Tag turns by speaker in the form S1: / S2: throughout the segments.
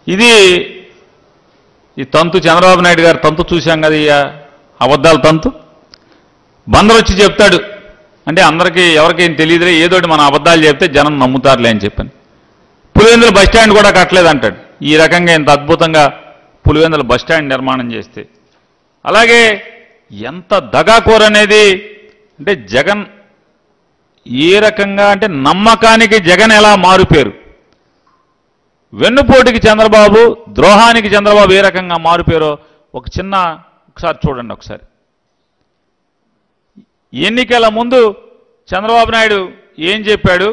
S1: ఇది ఈ తంతు చంద్రబాబు నాయుడు గారు తంతు చూశాం కదా ఈ అబద్ధాల తంతు బందరు వచ్చి చెప్తాడు అంటే అందరికీ ఎవరికేం తెలియదులే ఏదోటి మన అబద్ధాలు చెప్తే జనం నమ్ముతారులే అని చెప్పాను పులివెందుల బస్ స్టాండ్ కూడా కట్టలేదు అంటాడు ఈ రకంగా ఇంత అద్భుతంగా పులివెందుల బస్ స్టాండ్ నిర్మాణం చేస్తే అలాగే ఎంత దగాకోర అనేది అంటే జగన్ ఏ రకంగా అంటే నమ్మకానికి జగన్ ఎలా మారుపేరు వెన్నుపోటుకి చంద్రబాబు ద్రోహానికి చంద్రబాబు ఏ రకంగా మారుపేరో ఒక చిన్న ఒకసారి చూడండి ఒకసారి ఎన్నికల ముందు చంద్రబాబు నాయుడు ఏం చెప్పాడు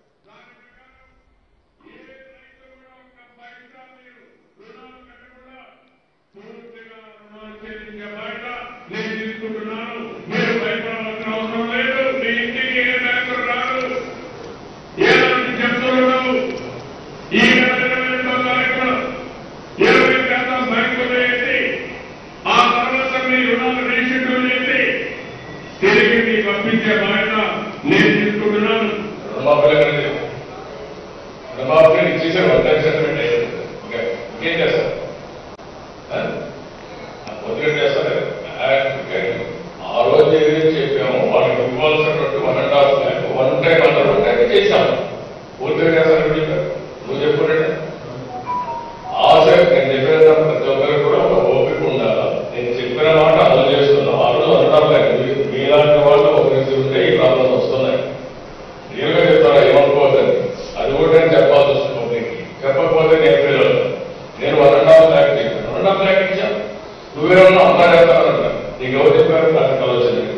S2: నేను తీసుకుంటున్నాను మీరు భయపడాల్సిన అవసరం లేదు మీ ఇంటికి ఏ బ్యాంకులు రాదు ఏలాంటి చెప్తున్నాడు ఈ నెల ఇరవై రెండో తారీఖున ఇరవై శాతం బ్యాంకులు వేసి ఆ తర్వాత మీ రుణాలు రీషెడ్యూల్ చేసి తిరిగి మీకు పంపించే బాధ్యత నేను తీసుకుంటున్నాను
S3: రుణమాఫీ అనేది రుణమాఫీ ఇచ్చేసారు వన్ టైం సెటిల్మెంట్ అయ్యేది ఇంకా ఇంకేం చేస్తారు ఆ? ఆ పొద్దున చేస్తారు ఆ, ఇంకా ఆ రోజు ఏదైతే చెప్పామో వాళ్ళకి ఇవ్వాల్సినటువంటి one and half lakh one time అన్నారు వన్ టైం చేశాము పూర్తిగా చేస్తారు ఇప్పుడు చెప్పారు నువ్వు చెప్పుకుంటే ఆశ నేను చెప్పిన ప్రతి ఒక్కరికి కూడా ఒక ఓపిక ఉండాలి నేను చెప్పిన మాట అమలు చేస్తున్నాం ఆ రోజు వన్ అండ్ హాఫ్ ల్యాక్ మీలాంటి వాళ్ళు ఒకరికి ఉంటే ఈ ప్రాబ్లం వస్తున్నాయి నేరుగా చెప్తారా ఏమనుకోవద్దని అది కూడా నేను చెప్పాల్సి వస్తుంది పబ్లిక్కి చెప్పకపోతే నేను పిల్లలు నేను వన్ అండ్ హాఫ్ ల్యాక్ చెప్పాను వన్ అండ్ హాఫ్ ల్యాక్ ఇచ్చా నువ్వేమన్నా అమ్మా చేస్తానంట నీకు ఎవరు చెప్పారు నాకు ఆలోచన లేదు.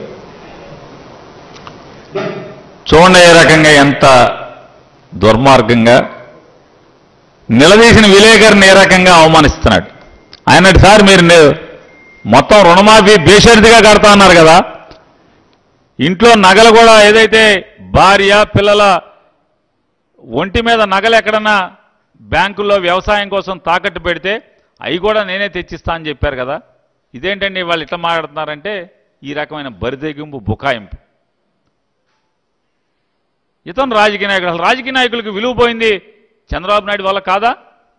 S1: చూడండి ఏ రకంగా ఎంత దుర్మార్గంగా నిలదీసిన విలేకరిని ఏ రకంగా అవమానిస్తున్నాడు ఆయన సార్ మీరు నే- మొత్తం రుణమాఫీ బేషరతుగా కడతా అన్నారు కదా ఇంట్లో నగలు కూడా ఏదైతే భార్య పిల్లల ఒంటి మీద నగలు ఎక్కడన్నా బ్యాంకుల్లో వ్యవసాయం కోసం తాకట్టు పెడితే అవి కూడా నేనే తెచ్చిస్తా అని చెప్పారు కదా ఇదేంటండి వాళ్ళు ఇట్లా మాట్లాడుతున్నారంటే ఈ రకమైన బరిదెగింపు బుకాయింపు ఇతను రాజకీయ నాయకుడు అసలు రాజకీయ నాయకులకు విలువ పోయింది చంద్రబాబు నాయుడు వల్ల కాదా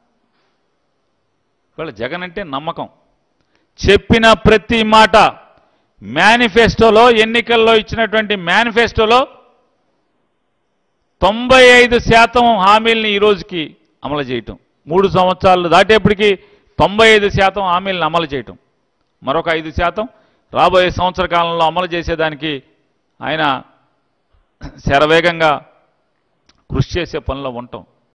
S1: ఇవాళ జగన్ అంటే నమ్మకం చెప్పిన ప్రతి మాట మేనిఫెస్టోలో ఎన్నికల్లో ఇచ్చినటువంటి మేనిఫెస్టోలో తొంభై ఐదు శాతం హామీల్ని ఈ రోజుకి అమలు చేయటం మూడు సంవత్సరాలు దాటేప్పటికి తొంభై ఐదు శాతం హామీలను అమలు చేయటం మరొక ఐదు శాతం రాబోయే సంవత్సర కాలంలో అమలు చేసేదానికి ఆయన శరవేగంగా కృషి చేసే పనిలో ఉంటాం